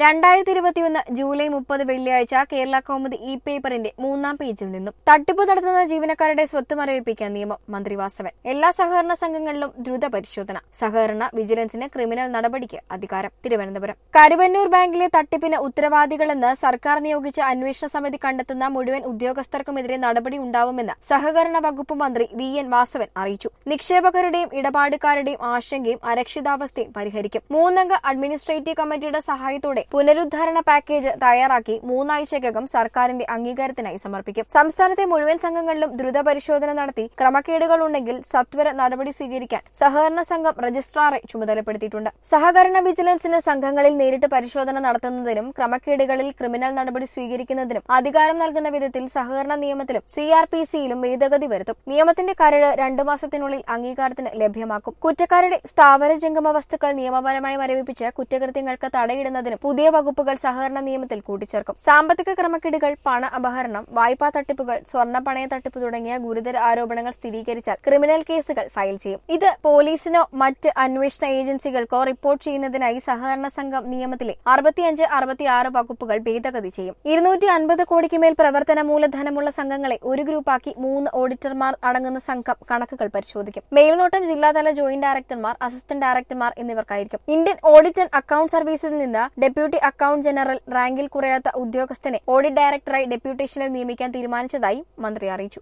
രണ്ടായിരത്തി ഇരുപത്തിയൊന്ന് ജൂലൈ മുപ്പത് വെള്ളിയാഴ്ച കേരള കൗമുദി ഇ പേപ്പറിന്റെ മൂന്നാം പേജിൽ നിന്നും തട്ടിപ്പ് നടത്തുന്ന ജീവനക്കാരുടെ സ്വത്ത് മരവിപ്പിക്കാൻ നിയമം മന്ത്രി വാസവൻ എല്ലാ സഹകരണ സംഘങ്ങളിലും ദ്രുത പരിശോധന സഹകരണ വിജിലൻസിന് ക്രിമിനൽ നടപടിക്ക് അധികാരം തിരുവനന്തപുരം കരുവന്നൂർ ബാങ്കിലെ തട്ടിപ്പിന് ഉത്തരവാദികളെന്ന് സർക്കാർ നിയോഗിച്ച അന്വേഷണ സമിതി കണ്ടെത്തുന്ന മുഴുവൻ ഉദ്യോഗസ്ഥർക്കുമെതിരെ നടപടി ഉണ്ടാവുമെന്ന് സഹകരണ വകുപ്പ് മന്ത്രി വി എൻ വാസവൻ അറിയിച്ചു നിക്ഷേപകരുടെയും ഇടപാടുകാരുടെയും ആശങ്കയും അരക്ഷിതാവസ്ഥയും പരിഹരിക്കും മൂന്നംഗ അഡ്മിനിസ്ട്രേറ്റീവ് കമ്മിറ്റിയുടെ സഹായത്തോടെ പുനരുദ്ധാരണ പാക്കേജ് തയ്യാറാക്കി മൂന്നാഴ്ചയ്ക്കകം സർക്കാരിന്റെ അംഗീകാരത്തിനായി സമർപ്പിക്കും സംസ്ഥാനത്തെ മുഴുവൻ സംഘങ്ങളിലും ദ്രുത പരിശോധന നടത്തി ക്രമക്കേടുകൾ ഉണ്ടെങ്കിൽ സത്വര നടപടി സ്വീകരിക്കാൻ സഹകരണ സംഘം രജിസ്ട്രാറെ ചുമതലപ്പെടുത്തിയിട്ടുണ്ട് സഹകരണ വിജിലൻസിന് സംഘങ്ങളിൽ നേരിട്ട് പരിശോധന നടത്തുന്നതിനും ക്രമക്കേടുകളിൽ ക്രിമിനൽ നടപടി സ്വീകരിക്കുന്നതിനും അധികാരം നൽകുന്ന വിധത്തിൽ സഹകരണ നിയമത്തിലും സി ആർ പി സിയിലും ഭേദഗതി വരുത്തും നിയമത്തിന്റെ കരട് രണ്ടു മാസത്തിനുള്ളിൽ അംഗീകാരത്തിന് ലഭ്യമാക്കും കുറ്റക്കാരുടെ സ്ഥാവര ജംഗമ വസ്തുക്കൾ നിയമപരമായി മരവിപ്പിച്ച് കുറ്റകൃത്യങ്ങൾക്ക് തടയിടുന്നതിനും പുതിയ വകുപ്പുകൾ സഹകരണ നിയമത്തിൽ കൂട്ടിച്ചേർക്കും സാമ്പത്തിക ക്രമക്കേടുകൾ പണ അപഹരണം വായ്പാ തട്ടിപ്പുകൾ സ്വർണ്ണ പണയ തട്ടിപ്പ് തുടങ്ങിയ ഗുരുതര ആരോപണങ്ങൾ സ്ഥിരീകരിച്ചാൽ ക്രിമിനൽ കേസുകൾ ഫയൽ ചെയ്യും ഇത് പോലീസിനോ മറ്റ് അന്വേഷണ ഏജൻസികൾക്കോ റിപ്പോർട്ട് ചെയ്യുന്നതിനായി സഹകരണ സംഘം നിയമത്തിലെ അറുപത്തിയഞ്ച് അറുപത്തിയാറ് വകുപ്പുകൾ ഭേദഗതി ചെയ്യും ഇരുന്നൂറ്റി അൻപത് കോടിക്ക് മേൽ പ്രവർത്തന മൂലധനമുള്ള സംഘങ്ങളെ ഒരു ഗ്രൂപ്പാക്കി മൂന്ന് ഓഡിറ്റർമാർ അടങ്ങുന്ന സംഘം കണക്കുകൾ പരിശോധിക്കും മേൽനോട്ടം ജില്ലാതല ജോയിന്റ് ഡയറക്ടർമാർ അസിസ്റ്റന്റ് ഡയറക്ടർമാർ എന്നിവർക്കായിരിക്കും ഇന്ത്യൻ ഓഡിറ്റ് ആൻഡ് അക്കൌണ്ട് സർവീസിൽ നിന്ന് ഡെപ്യൂട്ടി അക്കൌണ്ട് ജനറൽ റാങ്കിൽ കുറയാത്ത ഉദ്യോഗസ്ഥനെ ഓഡിറ്റ് ഡയറക്ടറായി ഡെപ്യൂട്ടേഷനിൽ നിയമിക്കാൻ തീരുമാനിച്ചതായി മന്ത്രി അറിയിച്ചു